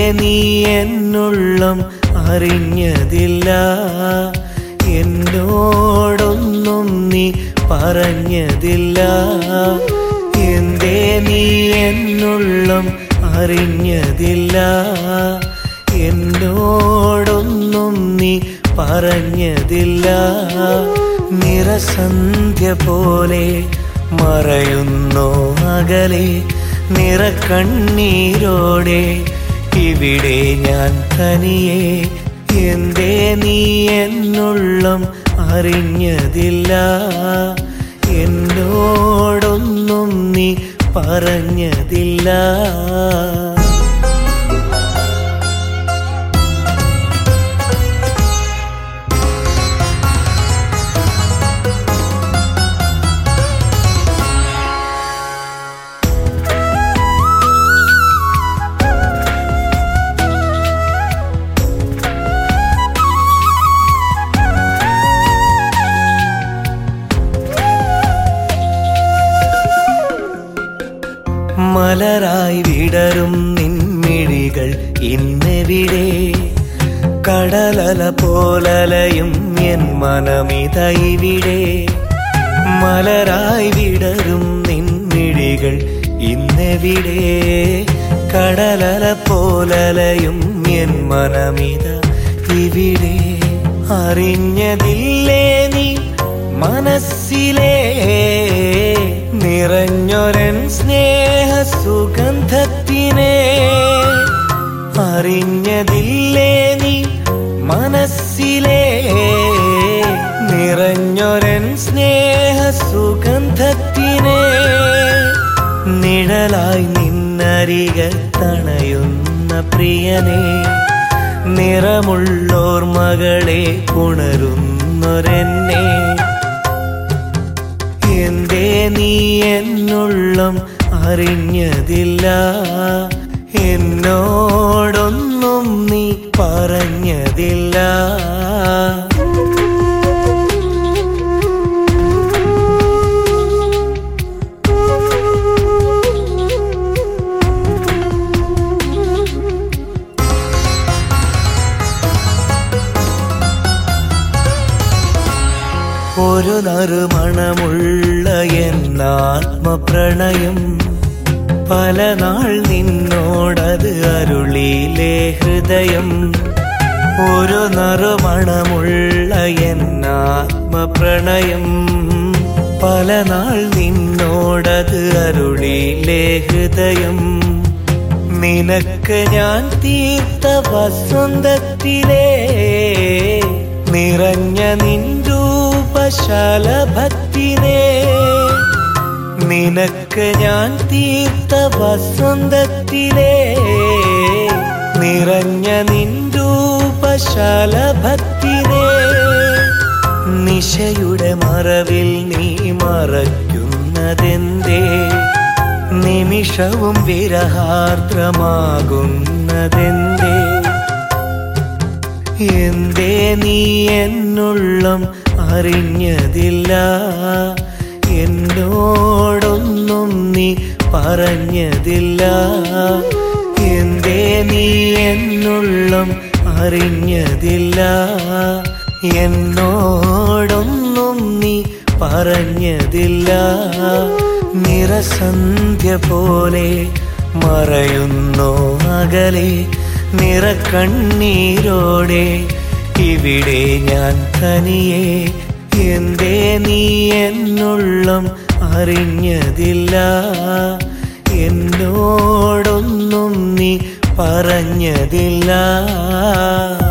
നീ എന്നുള്ളം അറിഞ്ഞതില്ല എന്നോടൊന്നും നീ പറഞ്ഞതില്ല എന്തേ നീ എന്നുള്ളം അറിഞ്ഞതില്ല എന്നോടൊന്നും നീ പറഞ്ഞതില്ല നിറസന്ധ്യ പോലെ മറയുന്നോ അകലെ നിറക്കണ്ണീരോടെ ഇവിടെ ഞാൻ തനിയെ എന്തേ നീ എന്നുള്ളം അറിഞ്ഞതില്ല എന്നോടൊന്നും നീ പറഞ്ഞതില്ല മലരായി വിടരും നിൻമിഴികൾ ഇന്നെവിടെ കടലല പോലലയും എൻ മനമിതൈവിടെ മലരായി വിടരും നിൻമിഴികൾ ഇന്നെവിടെ കടലല പോലലയും എൻ മനമിത ഇവിടെ അറിഞ്ഞതില്ലേ നീ മനസ്സിലേ നിറഞ്ഞൊരൻ സ്നേഹ സുഗന്ധത്തിനെ അറിഞ്ഞതില്ലേ നീ മനസ്സിലേ നിറഞ്ഞൊരൻ സ്നേഹ സുഗന്ധത്തിനെ നിഴലായി നിന്നരിക തണയുന്ന പ്രിയനെ നിറമുള്ളോർമകളെ ഉണരുന്നൊരെന്നെ എന്തേ നീ എന്നുള്ളം അറിഞ്ഞതില്ല എന്നോടൊന്നും നീ പറഞ്ഞതില്ല ഒരു നറുമണമുള്ള എന്നാത്മപ്രണയം പല നാൾ നിന്നോടത് അരുളിയിലെ ഹൃദയം ഒരു നറുമണമുള്ള എന്നാത്മപ്രണയം പല നാൾ നിന്നോടത് അരുളിയിലെ ഹൃദയം നിനക്ക് ഞാൻ തീർത്ത വസന്തത്തിലേ നിറഞ്ഞ നിൻരൂപശാലഭത്തിനെ നിനക്ക് ഞാൻ തീർത്ത വസന്തത്തിലെ നിറഞ്ഞ നിൻരൂപശാലഭത്തിനെ നിശയുടെ മറവിൽ നീ മറയ്ക്കുന്നതെന്തേ നിമിഷവും വിരഹാർദ്രമാകുന്നതെന്തേ എന്തേ നീ എന്നുള്ളം അറിഞ്ഞതില്ല എന്നോടൊന്നും നീ പറഞ്ഞതില്ല എന്തേ നീ എന്നുള്ളം അറിഞ്ഞതില്ല എന്നോടൊന്നും നീ പറഞ്ഞതില്ല നിറസന്ധ്യ പോലെ മറയുന്നോ അകലെ നിറക്കണ്ണീരോടെ ഇവിടെ ഞാൻ തനിയെ എന്തേ നീ എന്നുള്ളം അറിഞ്ഞതില്ല എന്നോടൊന്നും നീ പറഞ്ഞതില്ല